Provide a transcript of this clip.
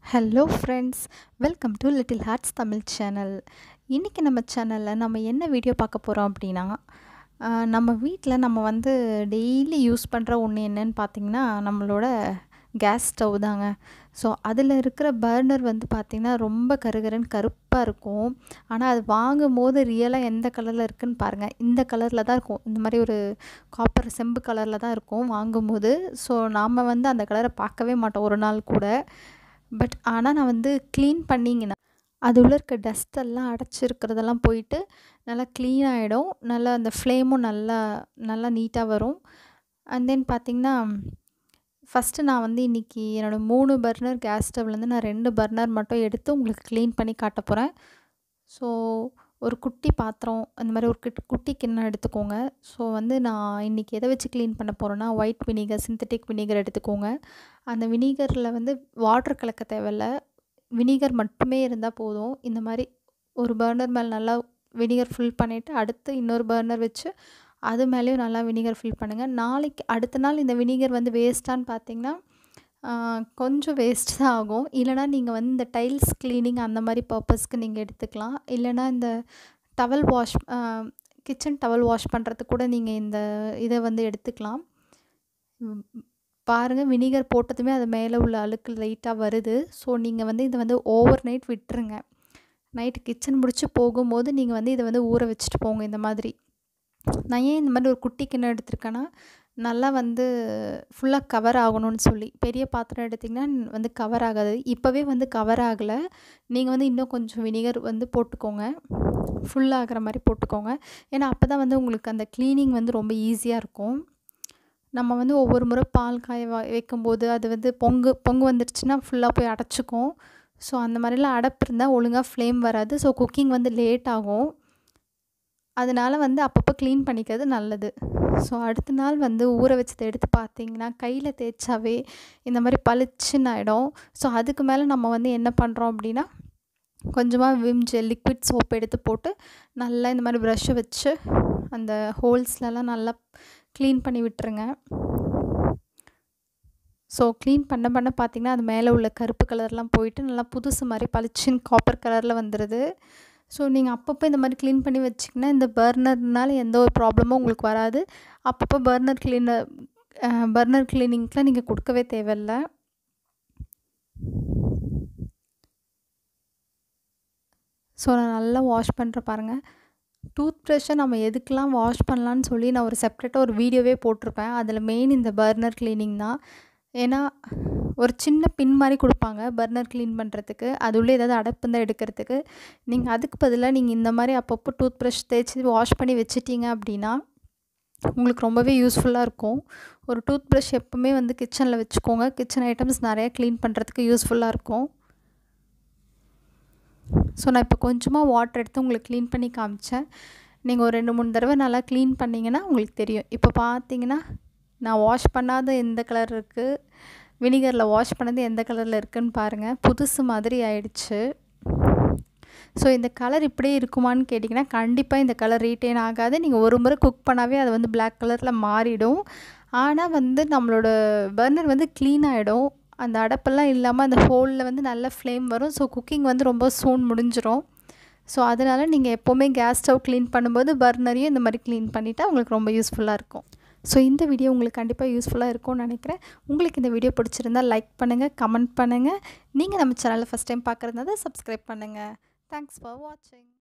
hello friends welcome to little hearts Tamil channel இன்றைக்கி நம்ம சேனலில் நம்ம என்ன வீடியோ பார்க்க போகிறோம் அப்படின்னா ஆஹ், நம்ம வீட்டில் நம்ம வந்து டெய்லி யூஸ் பண்ணுற ஒன்று என்னன்னு பார்த்தீங்கன்னா நம்மளோட கேஸ் ஸ்டவ் தாங்க ஸோ அதில் இருக்கிற பர்னர் வந்து பார்த்திங்கன்னா ரொம்ப கருகருன்னு கருப்பாக இருக்கும் ஆனால் அது வாங்கும் போது ரியலாக எந்த கலரில் இருக்குன்னு பாருங்கள் இந்த கலரில் தான் இருக்கும் இந்த மாதிரி ஒரு காப்பர் செம்பு கலரில் தான் இருக்கும் வாங்கும்போது ஸோ நாம் வந்து அந்த கலரை பார்க்கவே மாட்டோம் ஒரு நாள் கூட பட் ஆனால் நான் வந்து க்ளீன் பண்ணிங்கன்னா அது உள்ள இருக்க டஸ்ட் எல்லாம் அடைச்சிருக்கிறதெல்லாம் போயிட்டு நல்லா க்ளீன் ஆகிடும் நல்லா அந்த ஃப்ளேமும் நல்லா நல்லா நீட்டாக வரும் அண்ட் தென் பார்த்திங்கன்னா ஃபஸ்ட்டு நான் வந்து இன்றைக்கி என்னோடய மூணு பர்னர் கேஸ் ஸ்டவ்லேருந்து நான் ரெண்டு பர்னர் மட்டும் எடுத்து உங்களுக்கு க்ளீன் பண்ணி காட்ட போகிறேன் ஸோ ஒரு குட்டி பாத்திரம் அந்த மாதிரி ஒரு கிட் குட்டி கிண்ணம் எடுத்துக்கோங்க ஸோ வந்து நான் இன்றைக்கி எதை வச்சு க்ளீன் பண்ண போகிறேன்னா ஒயிட் வினிகர் சிந்தட்டிக் வினிகர் எடுத்துக்கோங்க அந்த வினிகரில் வந்து வாட்டர் கலக்க தேவையில்ல வினிகர் மட்டுமே இருந்தால் போதும் இந்த மாதிரி ஒரு பர்னர் மேலே நல்லா வினிகர் ஃபில் பண்ணிவிட்டு அடுத்து இன்னொரு பர்னர் வச்சு அது மேலேயும் நல்லா வினிகர் ஃபில் பண்ணுங்கள் நாளைக்கு அடுத்த நாள் இந்த வினிகர் வந்து வேஸ்ட்டான்னு பார்த்தீங்கன்னா ஆஹ், கொஞ்சம் வேஸ்ட் தான் ஆகும் இல்லைனா நீங்கள் வந்து இந்த டைல்ஸ் க்ளீனிங் அந்த மாதிரி பர்பஸ்க்கு நீங்கள் எடுத்துக்கலாம் இல்லைனா இந்த towel wash kitchen towel wash பண்ணுறதுக்கு கூட நீங்கள் இந்த இதை வந்து எடுத்துக்கலாம் ம், பாருங்கள் வினிகர் போட்டதுமே அது மேலே உள்ள அழுக்கு லைட்டாக வருது ஸோ நீங்கள் வந்து இதை வந்து ஓவர் நைட் விட்டுருங்க நைட்டு கிச்சன் முடிச்சு போகும்போது நீங்கள் வந்து இதை வந்து ஊற வச்சுட்டு போங்க இந்த மாதிரி நான் ஏன் இந்த மாதிரி ஒரு குட்டி கிண்ணம் எடுத்திருக்கேன்னா நல்லா வந்து ஃபுல்லாக கவர் ஆகணும்னு சொல்லி பெரிய பாத்திரம் எடுத்திங்கன்னா வந்து கவர் ஆகாது இப்போவே வந்து கவர் ஆகலை நீங்கள் வந்து இன்னும் கொஞ்சம் வினிகர் வந்து போட்டுக்கோங்க ஃபுல்லாகிற மாதிரி போட்டுக்கோங்க ஏன்னா அப்போ தான் வந்து உங்களுக்கு அந்த க்ளீனிங் வந்து ரொம்ப ஈஸியாக இருக்கும் நம்ம வந்து ஒவ்வொரு முறை பால் காய வ- வைக்கும்போது அது வந்து பொங்கு பொங்கு வந்துடுச்சுன்னா ஃபுல்லாக போய் அடைச்சிக்கும் ஸோ அந்த மாதிரிலாம் அடைப்பு இருந்தால் ஒழுங்காக ஃப்ளேம் வராது ஸோ குக்கிங் வந்து லேட் ஆகும் அதனால் வந்து அப்பப்போ க்ளீன் பண்ணிக்கிறது நல்லது ஸோ அடுத்த நாள் வந்து ஊற வச்சதை எடுத்து பார்த்தீங்கன்னா கையில் தேய்ச்சாவே இந்த மாதிரி பளிச்சுன்னு ஆகிடும் ஸோ அதுக்கு மேலே நம்ம வந்து என்ன பண்ணுறோம் அப்படின்னா கொஞ்சமாக விம் ஜெல் லிக்விட் சோப் எடுத்து போட்டு நல்லா இந்த மாதிரி ப்ரஷ்ஷை வச்சு அந்த ஹோல்ஸ்லலாம் நல்லா க்ளீன் பண்ணி விட்டுருங்க ஸோ க்ளீன் பண்ண பண்ண பார்த்திங்கன்னா அது மேலே உள்ள கருப்பு கலர்லாம் போயிட்டு நல்லா புதுசு மாதிரி பளிச்சுன்னு காப்பர் கலரில் வந்துடுது ஸோ நீங்கள் அப்பப்போ இந்த மாதிரி க்ளீன் பண்ணி வச்சிங்கன்னா இந்த பர்னர்னால எந்த ஒரு ப்ராப்ளமும் உங்களுக்கு வராது அப்பப்போ பர்னர் க்ளீனர் பர்னர் க்ளீனிங்க்கெலாம் நீங்கள் கொடுக்கவே தேவையில்ல ஸோ நான் நல்லா வாஷ் பண்ணுற பாருங்கள் டூத் ப்ரஷ்ஷை நம்ம எதுக்கெலாம் வாஷ் பண்ணலான்னு சொல்லி நான் ஒரு செப்ரேட்டாக ஒரு வீடியோவே போட்டிருப்பேன் அதில் மெயின் இந்த பர்னர் க்ளீனிங் தான் ஏன்னா ஒரு சின்ன பின் மாதிரி கொடுப்பாங்க பர்னர் க்ளீன் பண்ணுறதுக்கு அது உள்ளே ஏதாவது அடைப்பு இருந்தால் எடுக்கிறதுக்கு நீங்கள் அதுக்கு பதிலாக நீங்கள் இந்த மாதிரி அப்பப்போ டூத் ப்ரஷ் தேய்ச்சி வாஷ் பண்ணி வச்சிட்டீங்க அப்படின்னா உங்களுக்கு ரொம்பவே யூஸ்ஃபுல்லாக இருக்கும் ஒரு டூத் ப்ரஷ் எப்பவுமே வந்து கிச்சனில் வச்சுக்கோங்க கிச்சன் ஐட்டம்ஸ் நிறையா க்ளீன் பண்ணுறதுக்கு யூஸ்ஃபுல்லாக இருக்கும் ஸோ நான் இப்போ கொஞ்சமாக வாட்டர் எடுத்து உங்களுக்கு க்ளீன் பண்ணி காமிச்சேன் நீங்கள் ஒரு ரெண்டு மூணு தடவை நல்லா க்ளீன் பண்ணிங்கன்னா உங்களுக்கு தெரியும் இப்போ பார்த்தீங்கன்னா நான் வாஷ் பண்ணாத எந்த கலர் இருக்குது வினிகரில் வாஷ் பண்ணது எந்த கலரில் இருக்குன்னு பாருங்கள் புதுசு மாதிரி ஆயிடுச்சு ஸோ இந்த கலர் இப்படியே இருக்குமான்னு கேட்டிங்கன்னா கண்டிப்பாக இந்த கலர் ரீட்டைன் ஆகாது நீங்கள் ஒரு முறை குக் பண்ணாவே அது வந்து Black கலரில் மாறிடும் ஆனால் வந்து நம்மளோட பர்னர் வந்து க்ளீன் ஆகிடும் அந்த அடப்பெல்லாம் இல்லாமல் அந்த ஹோலில் வந்து நல்ல ஃப்ளேம் வரும் ஸோ குக்கிங் வந்து ரொம்ப சூன் முடிஞ்சிரும் ஸோ அதனால் நீங்கள் எப்போவுமே கேஸ் ஸ்டவ் க்ளீன் பண்ணும்போது பர்னரையும் இந்த மாதிரி க்ளீன் பண்ணிட்டா உங்களுக்கு ரொம்ப யூஸ்ஃபுல்லாக இருக்கும் ஸோ இந்த வீடியோ உங்களுக்கு கண்டிப்பாக யூஸ்ஃபுல்லாக இருக்கும்னு நினைக்கிறேன் உங்களுக்கு இந்த வீடியோ பிடிச்சிருந்தா லைக் பண்ணுங்கள் கமெண்ட் பண்ணுங்கள் நீங்கள் நம்ம சேனலை ஃபஸ்ட் டைம் பார்க்குறதா சப்ஸ்கிரைப் பண்ணுங்கள் தேங்க்ஸ் ஃபார் வாட்சிங்